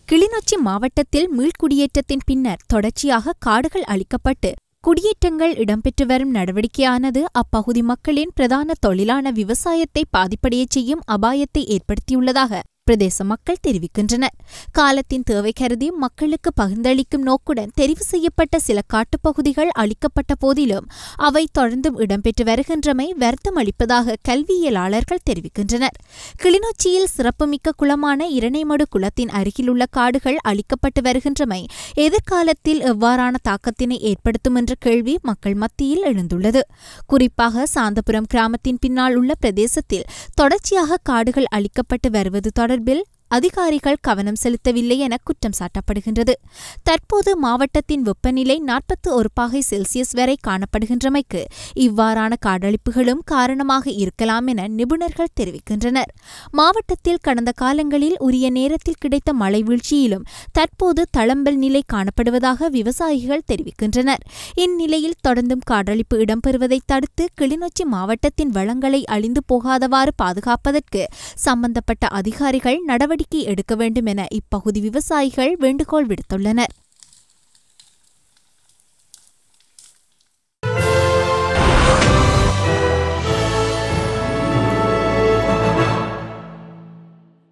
கிளிநொச்சி மாவட்டத்தில் மீள்குடியேற்றத்தின் பின்னர் தொடர்ச்சியாக காடுகள் அழிக்கப்பட்டு குடியேற்றங்கள் இடம்பெற்று வரும் நடவடிக்கையானது அப்பகுதி மக்களின் பிரதான தொழிலான விவசாயத்தை பாதிப்படையச் செய்யும் அபாயத்தை ஏற்படுத்தியுள்ளதாக பிரதேச மக்கள் தெரிவிக்கின்றனர் காலத்தின் தேவை கருதி மக்களுக்கு பகிர்ந்தளிக்கும் நோக்குடன் தெரிவு செய்யப்பட்ட சில காட்டுப்பகுதிகள் அளிக்கப்பட்ட போதிலும் அவை தொடர்ந்தும் இடம்பெற்று வருகின்றமை வருத்தம் அளிப்பதாக கல்வியலாளர்கள் தெரிவிக்கின்றனர் கிளிநொச்சியில் சிறப்புமிக்க குளமான இரணைமடு குளத்தின் அருகிலுள்ள காடுகள் அளிக்கப்பட்டு வருகின்றமை எதிர்காலத்தில் எவ்வாறான தாக்கத்தினை ஏற்படுத்தும் என்ற கேள்வி மக்கள் மத்தியில் எழுந்துள்ளது குறிப்பாக சாந்தபுரம் கிராமத்தின் பின்னால் உள்ள பிரதேசத்தில் தொடர்ச்சியாக காடுகள் அளிக்கப்பட்டு வருவது தொடர்பில் அதிகாரிகள் கவனம் செலுத்தவில்லை என குற்றம் சாட்டப்படுகின்றது தற்போது மாவட்டத்தின் வெப்பநிலை நாற்பத்தி ஒரு பாகை செல்சியஸ் வரை காணப்படுகின்றமைக்கு இவ்வாறான காடழிப்புகளும் காரணமாக இருக்கலாம் என நிபுணர்கள் தெரிவிக்கின்றனர் மாவட்டத்தில் கடந்த காலங்களில் உரிய நேரத்தில் கிடைத்த மழை வீழ்ச்சியிலும் தற்போது தளம்பல் நிலை காணப்படுவதாக விவசாயிகள் தெரிவிக்கின்றனர் இந்நிலையில் தொடர்ந்தும் காடழிப்பு இடம்பெறுவதை தடுத்து கிளிநொச்சி மாவட்டத்தின் வளங்களை அழிந்து போகாதவாறு பாதுகாப்பதற்கு சம்பந்தப்பட்ட அதிகாரிகள் நடவடிக்கை எடுக்க வேண்டும் என இப்பகுதி விவசாயிகள் வேண்டுகோள் விடுத்துள்ளனர்